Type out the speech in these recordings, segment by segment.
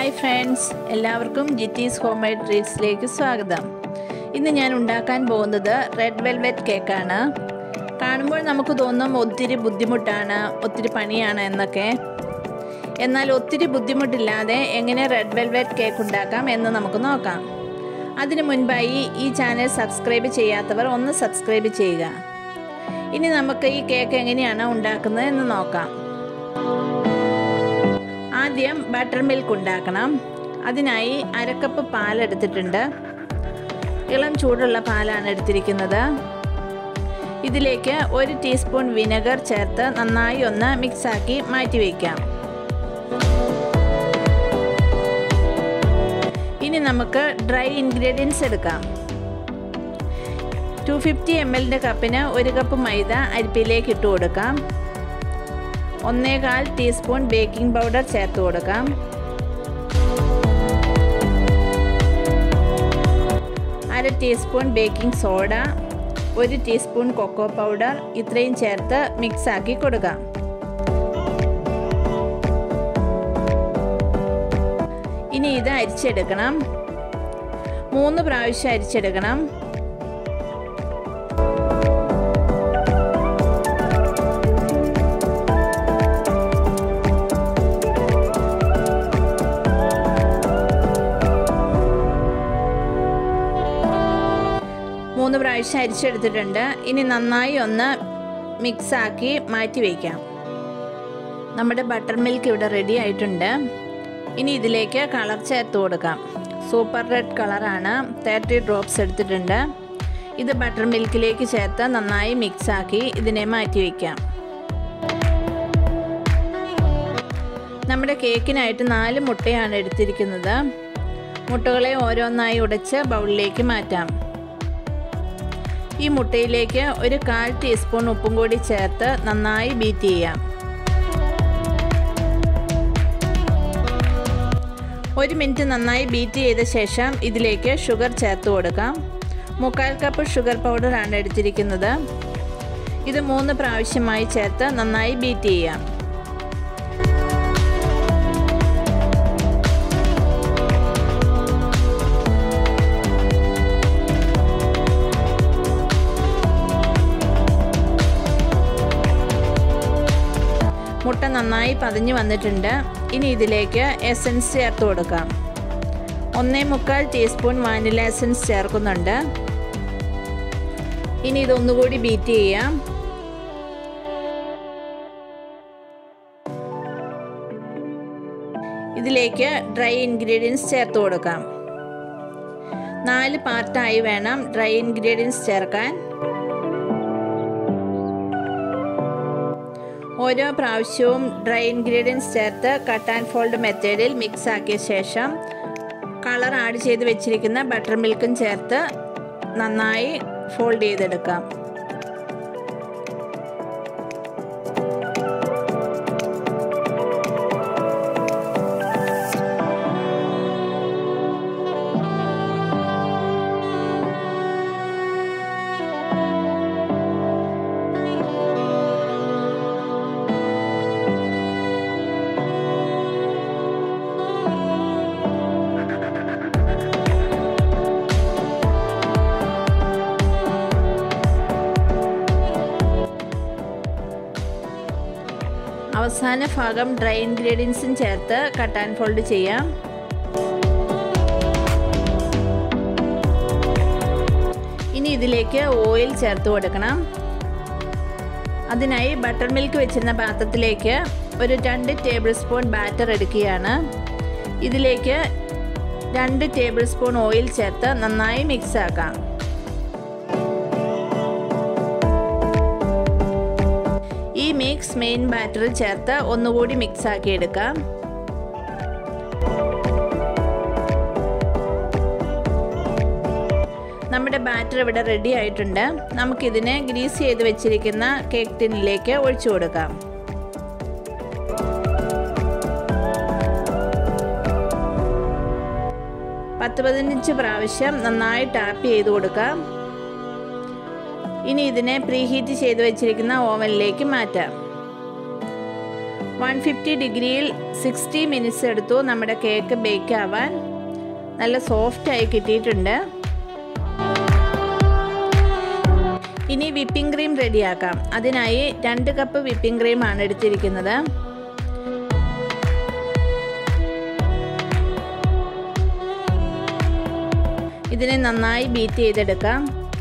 hi friends എല്ലാവർക്കും ജിറ്റീസ് home made ട്രീറ്റ്സിലേക്ക് സ്വാഗതം ഇന്ന് ഞാൻ ഉണ്ടാക്കാൻ പോകുന്നത് റെഡ് വെൽവെറ്റ് കേക്കാണ് കാണുമ്പോൾ നമുക്ക് തോന്നും ഒത്തിരി ബുദ്ധിമുട്ടാണ് ഒത്തിരി പണിയാണ് എന്നൊക്കെ എന്നാൽ ഒത്തിരി ബുദ്ധിമുട്ടില്ലാതെ എങ്ങനെ റെഡ് വെൽവെറ്റ് കേക്ക് ഉണ്ടാക്കാം എന്ന് നമുക്ക് നോക്കാം അതിനു മുൻപായി ഈ ചാനൽ സബ്സ്ക്രൈബ് ചെയ്യാത്തവർ ഒന്ന് സബ്സ്ക്രൈബ് ചെയ്യുക ഇനി നമുക്ക് ഈ കേക്ക് എങ്ങനെയാണ് ഉണ്ടാക്കുന്നത് എന്ന് നോക്കാം ആദ്യം ബട്ടർ മിൽക്ക് ഉണ്ടാക്കണം അതിനായി അരക്കപ്പ് പാലെടുത്തിട്ടുണ്ട് ഇളം ചൂടുള്ള പാലാണ് എടുത്തിരിക്കുന്നത് ഇതിലേക്ക് ഒരു ടീസ്പൂൺ വിനെഗർ ചേർത്ത് നന്നായി ഒന്ന് മിക്സാക്കി മാറ്റി വയ്ക്കാം ഇനി നമുക്ക് ഡ്രൈ ഇൻഗ്രീഡിയൻസ് എടുക്കാം ടു ഫിഫ്റ്റി എം എല്ലിൻ്റെ കപ്പിന് ഒരു കപ്പ് മൈദ അരിപ്പിലേക്ക് ഇട്ട് കൊടുക്കാം ഒന്നേകാൽ ടീസ്പൂൺ ബേക്കിംഗ് പൗഡർ ചേർത്ത് കൊടുക്കാം അര ടീസ്പൂൺ ബേക്കിംഗ് സോഡ ഒരു ടീസ്പൂൺ കൊക്കോ പൗഡർ ഇത്രയും ചേർത്ത് മിക്സാക്കി കൊടുക്കാം ഇനി ഇത് അരിച്ചെടുക്കണം മൂന്ന് പ്രാവശ്യം അരിച്ചെടുക്കണം മൂന്ന് പ്രാവശ്യം അരിച്ചെടുത്തിട്ടുണ്ട് ഇനി നന്നായി ഒന്ന് മിക്സാക്കി മാറ്റി വയ്ക്കാം നമ്മുടെ ബട്ടർ മിൽക്ക് ഇവിടെ റെഡി ആയിട്ടുണ്ട് ഇനി ഇതിലേക്ക് കളർ ചേർത്ത് കൊടുക്കാം സൂപ്പർ റെഡ് കളറാണ് തേർട്ടി ഡ്രോപ്സ് എടുത്തിട്ടുണ്ട് ഇത് ബട്ടർ മിൽക്കിലേക്ക് ചേർത്ത് നന്നായി മിക്സാക്കി ഇതിനെ മാറ്റി വയ്ക്കാം നമ്മുടെ കേക്കിനായിട്ട് നാല് മുട്ടയാണ് എടുത്തിരിക്കുന്നത് മുട്ടകളെ ഓരോന്നായി ഉടച്ച് ബൗളിലേക്ക് മാറ്റാം ഈ മുട്ടയിലേക്ക് ഒരു കാൽ ടീസ്പൂൺ ഉപ്പും കൂടി ചേർത്ത് നന്നായി ബീറ്റ് ചെയ്യാം ഒരു മിനിറ്റ് നന്നായി ബീറ്റ് ചെയ്ത ശേഷം ഇതിലേക്ക് ഷുഗർ ചേർത്ത് കൊടുക്കാം മുക്കാൽ കപ്പ് ഷുഗർ പൗഡറാണ് എടുത്തിരിക്കുന്നത് ഇത് മൂന്ന് പ്രാവശ്യമായി ചേർത്ത് നന്നായി ബീറ്റ് ചെയ്യാം മുട്ട നന്നായി പതിഞ്ഞു വന്നിട്ടുണ്ട് ഇനി ഇതിലേക്ക് എസൻസ് ചേർത്ത് കൊടുക്കാം ഒന്നേ മുക്കാൽ ടീസ്പൂൺ വാനില എസൻസ് ചേർക്കുന്നുണ്ട് ഇനി ഇതൊന്നുകൂടി ബീറ്റ് ചെയ്യാം ഇതിലേക്ക് ഡ്രൈ ഇൻഗ്രീഡിയൻസ് ചേർത്ത് കൊടുക്കാം നാല് പാർട്ടായി വേണം ഡ്രൈ ഇൻഗ്രീഡിയൻസ് ചേർക്കാൻ ഓരോ പ്രാവശ്യവും ഡ്രൈ ഇൻഗ്രീഡിയൻസ് ചേർത്ത് കട്ട് ആൻഡ് ഫോൾഡ് മെത്തേഡിൽ മിക്സ് ആക്കിയ ശേഷം കളർ ആഡ് ചെയ്ത് വെച്ചിരിക്കുന്ന ബട്ടർ മിൽക്കും ചേർത്ത് നന്നായി ഫോൾഡ് ചെയ്തെടുക്കാം അവസാന ഭാഗം ഡ്രൈ ഇൻഗ്രീഡിയൻസും ചേർത്ത് കട്ട് ആൻഡ് ഫോൾഡ് ചെയ്യാം ഇനി ഇതിലേക്ക് ഓയിൽ ചേർത്ത് കൊടുക്കണം അതിനായി ബട്ടർ മിൽക്ക് വെച്ചിരുന്ന പാത്രത്തിലേക്ക് ഒരു രണ്ട് ടേബിൾ സ്പൂൺ ബാറ്റർ എടുക്കുകയാണ് ഇതിലേക്ക് രണ്ട് ടേബിൾ സ്പൂൺ ഓയിൽ ചേർത്ത് നന്നായി മിക്സ് ആക്കാം ഈ മിക്സ് മെയിൻ ബാറ്ററിൽ ചേർത്ത് ഒന്നുകൂടി മിക്സ് ആക്കി എടുക്കാം നമ്മുടെ ബാറ്റർ ഇവിടെ റെഡി ആയിട്ടുണ്ട് നമുക്കിതിനെ ഗ്രീസ് ചെയ്ത് വെച്ചിരിക്കുന്ന കേക്ക് ടിന്നിലേക്ക് ഒഴിച്ചു കൊടുക്കാം പത്ത് പതിനഞ്ച് പ്രാവശ്യം നന്നായി ടാപ്പ് ചെയ്ത് കൊടുക്കാം ഇനി ഇതിനെ പ്രീഹീറ്റ് ചെയ്ത് വെച്ചിരിക്കുന്ന ഓവനിലേക്ക് മാറ്റാം വൺ ഫിഫ്റ്റി ഡിഗ്രിയിൽ സിക്സ്റ്റി മിനിറ്റ്സ് എടുത്തു നമ്മുടെ കേക്ക് ബേക്ക് ആവാൻ നല്ല സോഫ്റ്റായി കിട്ടിയിട്ടുണ്ട് ഇനി വിപ്പിംഗ് ക്രീം റെഡിയാക്കാം അതിനായി രണ്ട് കപ്പ് വിപ്പിംഗ് ക്രീമാണ് എടുത്തിരിക്കുന്നത് ഇതിനെ നന്നായി ബീറ്റ് ചെയ്തെടുക്കാം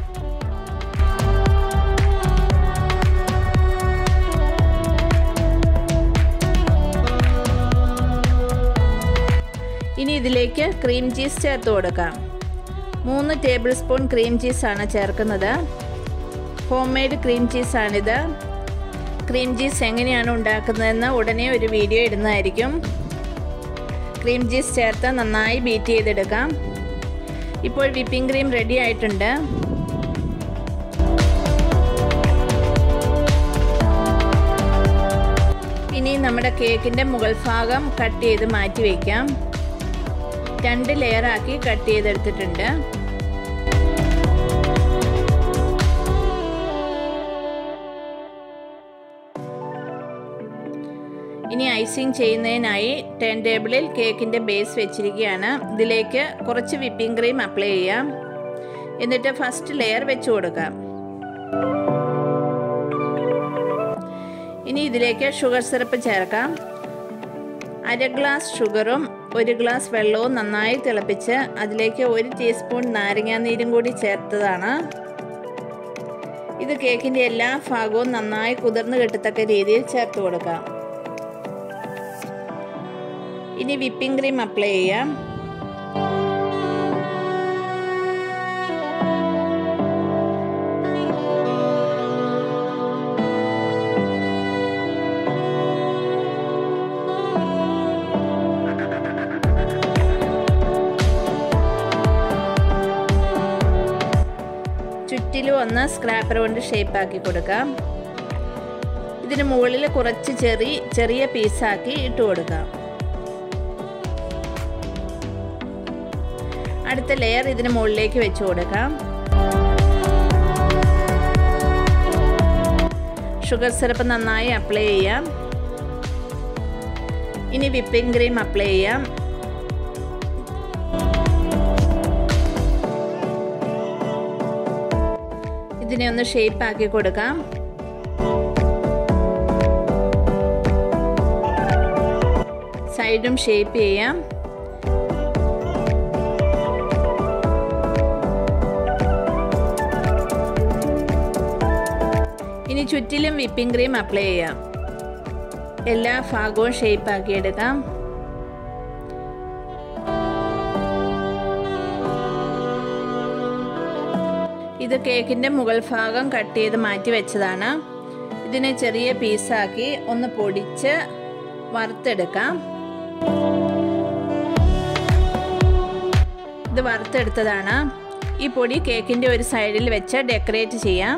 ഇനി ഇതിലേക്ക് ക്രീം ചീസ് ചേർത്ത് കൊടുക്കാം മൂന്ന് ടേബിൾ സ്പൂൺ ക്രീം ചീസാണ് ചേർക്കുന്നത് ഹോം മെയ്ഡ് ക്രീം ചീസാണിത് ക്രീം ചീസ് എങ്ങനെയാണ് ഉണ്ടാക്കുന്നതെന്ന് ഉടനെ ഒരു വീഡിയോ ഇടുന്നതായിരിക്കും ക്രീം ചീസ് ചേർത്ത് നന്നായി ബീറ്റ് ചെയ്തെടുക്കാം ഇപ്പോൾ വിപ്പിംഗ് ക്രീം റെഡി ആയിട്ടുണ്ട് ഇനി നമ്മുടെ കേക്കിൻ്റെ മുകൾ ഭാഗം കട്ട് ചെയ്ത് മാറ്റി വയ്ക്കാം രണ്ട് ലെയറാക്കി കട്ട് ചെയ്തെടുത്തിട്ടുണ്ട് ഇനി ഐസിങ് ചെയ്യുന്നതിനായി ടേൺ ടേബിളിൽ കേക്കിൻ്റെ ബേസ് വെച്ചിരിക്കുകയാണ് ഇതിലേക്ക് കുറച്ച് വിപ്പിംഗ് ക്രീം അപ്ലൈ ചെയ്യാം എന്നിട്ട് ഫസ്റ്റ് ലെയർ വെച്ച് കൊടുക്കാം ഇനി ഇതിലേക്ക് ഷുഗർ സിറപ്പ് ചേർക്കാം അര ഗ്ലാസ് ഷുഗറും ഒരു ഗ്ലാസ് വെള്ളവും നന്നായി തിളപ്പിച്ച് അതിലേക്ക് ഒരു ടീസ്പൂൺ നാരങ്ങാനീരും കൂടി ചേർത്തതാണ് ഇത് കേക്കിൻ്റെ എല്ലാ ഭാഗവും നന്നായി കുതിർന്ന് കിട്ടത്തക്ക രീതിയിൽ ചേർത്ത് കൊടുക്കാം ഇനി വിപ്പിംഗ് ക്രീം അപ്ലൈ ചെയ്യാം ചുറ്റിലും ഒന്ന് സ്ക്രാപ്പർ കൊണ്ട് ഷേപ്പാക്കി കൊടുക്കാം ഇതിന് മുകളിൽ കുറച്ച് ചെറി ചെറിയ പീസാക്കി ഇട്ട് കൊടുക്കാം അടുത്ത ലെയർ ഇതിന് മുകളിലേക്ക് വെച്ച് കൊടുക്കാം ഷുഗർ സിറപ്പ് നന്നായി അപ്ലൈ ചെയ്യാം ഇനി വിപ്പിംഗ് ക്രീം അപ്ലൈ ചെയ്യാം ഇതിനെ ഒന്ന് ഷേപ്പ് ആക്കി കൊടുക്കാം സൈഡും ഷേപ്പ് ചെയ്യാം ഇനി ചുറ്റിലും വിപ്പിംഗ് ക്രീം അപ്ലൈ ചെയ്യാം എല്ലാ ഭാഗവും ഷേപ്പ് ആക്കി എടുക്കാം ഇത് കേക്കിൻ്റെ മുകൾ ഭാഗം കട്ട് ചെയ്ത് മാറ്റി വെച്ചതാണ് ഇതിനെ ചെറിയ പീസാക്കി ഒന്ന് പൊടിച്ച് വറുത്തെടുക്കാം ഇത് വറുത്തെടുത്തതാണ് ഈ പൊടി കേക്കിൻ്റെ ഒരു സൈഡിൽ വെച്ച് ഡെക്കറേറ്റ് ചെയ്യാം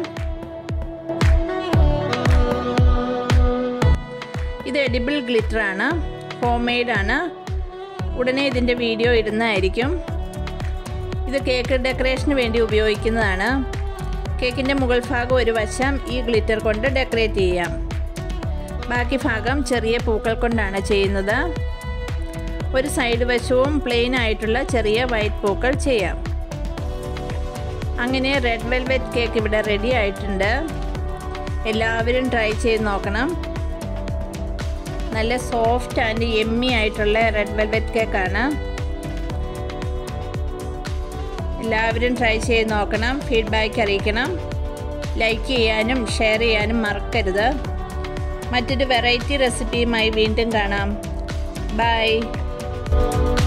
ഇത് എഡിബിൾ ഗ്ലിറ്റർ ആണ് ഹോം മെയ്ഡ് ആണ് ഉടനെ ഇതിൻ്റെ വീഡിയോ ഇടുന്നതായിരിക്കും ഇത് കേക്ക് ഡെക്കറേഷന് വേണ്ടി ഉപയോഗിക്കുന്നതാണ് കേക്കിൻ്റെ മുകൾ ഭാഗം ഒരു വശം ഈ ഗ്ലിറ്റർ കൊണ്ട് ഡെക്കറേറ്റ് ചെയ്യാം ബാക്കി ഭാഗം ചെറിയ പൂക്കൾ കൊണ്ടാണ് ചെയ്യുന്നത് ഒരു സൈഡ് വശവും പ്ലെയിൻ ആയിട്ടുള്ള ചെറിയ വൈറ്റ് പൂക്കൾ ചെയ്യാം അങ്ങനെ റെഡ് വെൽവെറ്റ് കേക്ക് ഇവിടെ റെഡി ആയിട്ടുണ്ട് എല്ലാവരും ട്രൈ ചെയ്ത് നോക്കണം നല്ല സോഫ്റ്റ് ആൻഡ് എമ്മി ആയിട്ടുള്ള റെഡ് വെൽവെറ്റ് കേക്കാണ് എല്ലാവരും ട്രൈ ചെയ്ത് നോക്കണം ഫീഡ്ബാക്ക് അറിയിക്കണം ലൈക്ക് ചെയ്യാനും ഷെയർ ചെയ്യാനും മറക്കരുത് മറ്റൊരു വെറൈറ്റി റെസിപ്പിയുമായി വീണ്ടും കാണാം ബൈ